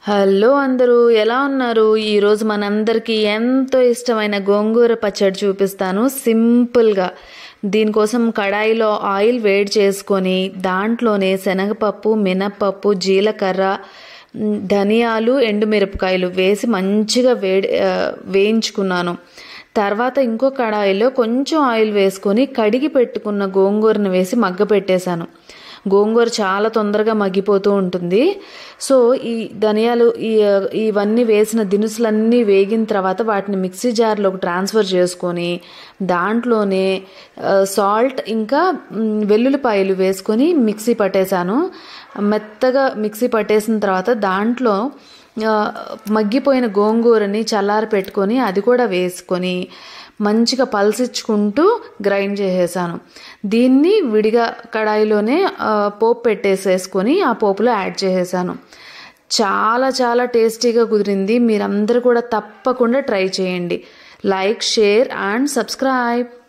hello అందరూ ఎలా ఉన్నారు ఈరోజు మనందరికీ ఎంతో ఇష్టమైన గోంగూర పచ్చడి చూపిస్తాను సింపుల్గా దీనికోసం కడాయిలో ఆయిల్ వేడి చేసుకొని దాంట్లోనే శనగపప్పు మినప్పప్పు జీలకర్ర మ్, ధనియాలు ఎండుమిరపకాయలు వేసి మంచిగా వేడి ఆ, వేయించుకున్నాను తర్వాత ఇంకో కడాయిలో కొంచెం ఆయిల్ వేసుకొని కడిగి పెట్టుకున్న గోంగూరను వేసి మగ్గ పెట్టేశాను గోంగూర చాలా తొందరగా మగ్గిపోతూ ఉంటుంది సో ఈ ధనియాలు ఈ ఇవన్నీ వేసిన దినుసులన్నీ వేగిన తర్వాత వాటిని మిక్సీ జార్లోకి ట్రాన్స్ఫర్ చేసుకొని దాంట్లోనే సాల్ట్ ఇంకా మ్, వెల్లుల్లిపాయలు వేసుకొని మిక్సీ పట్టేశాను మెత్తగా మిక్సీ పట్టేసిన తర్వాత దాంట్లో ఆ, మగ్గిపోయిన గోంగూరని చల్లారి పెట్టుకొని అది కూడా వేసుకొని మంచిగా పల్సిచ్చుకుంటూ గ్రైండ్ చేసేసాను దీన్ని విడిగా కడాయిలోనే ఆ, పోపు పెట్టేసేసుకొని ఆ పోపులో యాడ్ చేసేసాను చాలా చాలా టేస్టీగా కుదిరింది మీరందరూ కూడా తప్పకుండా ట్రై చేయండి లైక్ షేర్ అండ్ సబ్స్క్రైబ్